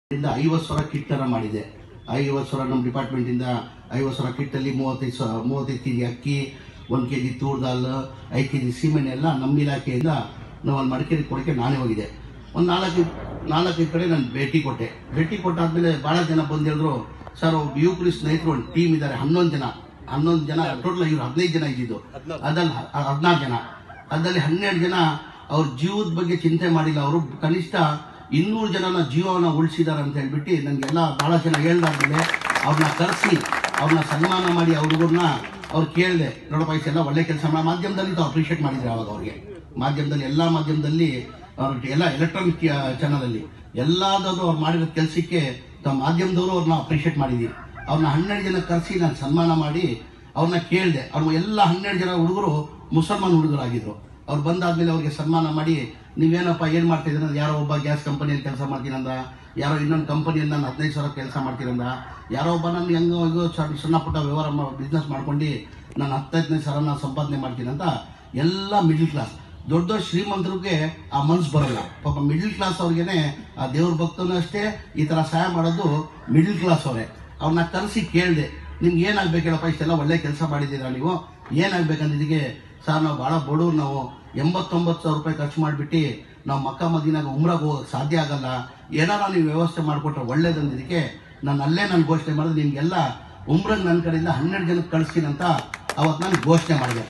ಇಂದ ಐವತ್ತು ಸಾವಿರ ಕಿಟ್ ತರ ಮಾಡಿದೆ ಐವತ್ತು ಸಾವಿರ ನಮ್ಮ ಡಿಪಾರ್ಟ್ಮೆಂಟ್ ಇಂದ ಐವತ್ತು ಸಾವಿರ ಕಿಟ್ ಅಲ್ಲಿ ಮೂವತ್ತೈದು ಸಾವಿರ ಮೂವತ್ತೈದು ಕೆಜಿ ಅಕ್ಕಿ ಒಂದು ಕೆಜಿ ತೂರ್ ದಾಲ್ ಐದು ಕೆಜಿ ಸೀಮೆಣ್ಣೆ ಎಲ್ಲ ನಮ್ಮ ಇಲಾಖೆಯಿಂದ ನಾವು ಅಲ್ಲಿ ಮಡಿಕೇರಿ ಕೊಡಕ್ಕೆ ನಾನೇ ಹೋಗಿದ್ದೆ ಒಂದು ನಾಲ್ಕು ನಾಲ್ಕೈದು ಕಡೆ ನಾನು ಭೇಟಿ ಕೊಟ್ಟೆ ಭೇಟಿ ಕೊಟ್ಟಾದ್ಮೇಲೆ ಬಹಳ ಜನ ಬಂದು ಹೇಳಿದ್ರು ಸರ್ ಯುವಕರು ಸ್ನೇಹಿತರು ಒಂದು ಟೀಮ್ ಇದ್ದಾರೆ ಹನ್ನೊಂದು ಜನ ಹನ್ನೊಂದು ಜನ ಟೋಟಲ್ ಇವ್ರು ಹದಿನೈದು ಜನ ಇದ್ದಿದ್ದು ಅದ್ರಲ್ಲಿ ಹದಿನಾರು ಜನ ಅದ್ರಲ್ಲಿ ಹನ್ನೆರಡು ಜನ ಅವ್ರ ಜೀವದ ಬಗ್ಗೆ ಚಿಂತೆ ಮಾಡಿಲ್ಲ ಅವರು ಕನಿಷ್ಠ ಇನ್ನೂರು ಜನನ ಜೀವನ ಉಳಿಸಿದಾರೆ ಅಂತ ಹೇಳ್ಬಿಟ್ಟು ನನಗೆಲ್ಲ ಬಹಳ ಜನ ಹೇಳ್ದಾದ್ಮೇಲೆ ಅವ್ರನ್ನ ಕರೆಸಿ ಅವ್ರನ್ನ ಸನ್ಮಾನ ಮಾಡಿ ಅವ್ರಿಗೂರ್ನ ಅವ್ರು ಕೇಳಿದೆ ನೋಡಪ್ಪ ಇಷ್ಟೆಲ್ಲ ಒಳ್ಳೆ ಕೆಲಸ ಮಾಡಿ ಮಾಧ್ಯಮದಲ್ಲಿ ತಾವು ಅಪ್ರಿಷಿಯೇಟ್ ಮಾಡಿದ್ರೆ ಅವಾಗ ಅವ್ರಿಗೆ ಮಾಧ್ಯಮದಲ್ಲಿ ಎಲ್ಲ ಮಾಧ್ಯಮದಲ್ಲಿ ಅವ್ರ ಎಲ್ಲ ಎಲೆಕ್ಟ್ರಾನಿಕ್ ಚಾನಲಲ್ಲಿ ಎಲ್ಲಾದರೂ ಅವ್ರು ಮಾಡಿರೋ ಕೆಲಸಕ್ಕೆ ತಾವು ಮಾಧ್ಯಮದವರು ಅವ್ರನ್ನ ಅಪ್ರಿಷಿಯೇಟ್ ಮಾಡಿದ್ದೀವಿ ಅವ್ರನ್ನ ಹನ್ನೆರಡು ಜನ ಕರೆಸಿ ನಾನು ಸನ್ಮಾನ ಮಾಡಿ ಅವ್ರನ್ನ ಕೇಳಿದೆ ಅವ್ರ ಎಲ್ಲ ಹನ್ನೆರಡು ಜನ ಹುಡುಗರು ಮುಸಲ್ಮಾನ್ ಹುಡುಗರಾಗಿದ್ರು ಅವ್ರು ಬಂದಾದ್ಮೇಲೆ ಅವ್ರಿಗೆ ಸನ್ಮಾನ ಮಾಡಿ ನೀವೇನಪ್ಪ ಏನ್ ಮಾಡ್ತಾ ಇದ್ದೀರ ಯಾರೋ ಒಬ್ಬ ಗ್ಯಾಸ್ ಕಂಪನಿಯಲ್ಲಿ ಕೆಲಸ ಮಾಡ್ತೀನಂದ ಯಾರೋ ಇನ್ನೊಂದು ಕಂಪನಿಯಲ್ಲಿ ನಾನು ಹದಿನೈದು ಸಾವಿರ ಕೆಲಸ ಮಾಡ್ತೀನಂದ ಯಾರೋ ಒಬ್ಬ ನಾನು ಹೆಂಗೋ ಹೆಂಗೋ ಸಣ್ಣ ಸಣ್ಣ ಪುಟ್ಟ ವ್ಯವಹಾರ ಬಿಸ್ನೆಸ್ ಮಾಡ್ಕೊಂಡು ನಾನು ಹತ್ತೈದನೇ ಸಾವಿರ ನಾನು ಸಂಪಾದನೆ ಮಾಡ್ತೀನಂತ ಎಲ್ಲ ಮಿಡ್ಲ್ ಕ್ಲಾಸ್ ದೊಡ್ಡ ದೊಡ್ಡ ಶ್ರೀಮಂತರಿಗೆ ಆ ಮನ್ಸು ಬರಲ್ಲ ಪಾಪ ಮಿಡ್ಲ್ ಕ್ಲಾಸ್ ಅವ್ರಿಗೇನೆ ಆ ದೇವ್ರ ಭಕ್ತನು ಅಷ್ಟೇ ಈ ತರ ಸಹಾಯ ಮಾಡೋದು ಮಿಡ್ಲ್ ಕ್ಲಾಸ್ ಅವರೇ ಅವ್ರನ್ನ ಕರೆಸಿ ಕೇಳಿದೆ ನಿಮ್ಗೆ ಏನಾಗ್ಬೇಕು ಹೇಳಪ್ಪ ಇಷ್ಟೆಲ್ಲ ಒಳ್ಳೆ ಕೆಲಸ ಮಾಡಿದ್ದೀರಾ ನೀವು ಏನಾಗ್ಬೇಕಂದಿದ್ದಕ್ಕೆ ಸರ್ ನಾವು ಭಾಳ ಬಡವ್ರು ನಾವು ಎಂಬತ್ತೊಂಬತ್ತು ಸಾವಿರ ರೂಪಾಯಿ ಖರ್ಚು ಮಾಡಿಬಿಟ್ಟು ನಾವು ಮಕ್ಕ ಮದಿನಾಗ ಉಮ್ರಾಗ ಹೋಗಕ್ಕೆ ಸಾಧ್ಯ ಆಗಲ್ಲ ಏನಾರ ನೀವು ವ್ಯವಸ್ಥೆ ಮಾಡಿಕೊಟ್ರೆ ಒಳ್ಳೇದಂದಿದ್ದಕ್ಕೆ ನಾನು ಅಲ್ಲೇ ನಾನು ಘೋಷಣೆ ಮಾಡಿದ್ರೆ ನಿಮ್ಗೆಲ್ಲ ಉಮ್ರಾಗ್ ನನ್ನ ಕಡೆಯಿಂದ ಹನ್ನೆರಡು ಜನಕ್ಕೆ ಕಳಿಸ್ತೀನಿ ಅಂತ ಅವತ್ತು ನಾನು ಘೋಷಣೆ ಮಾಡಿದೆ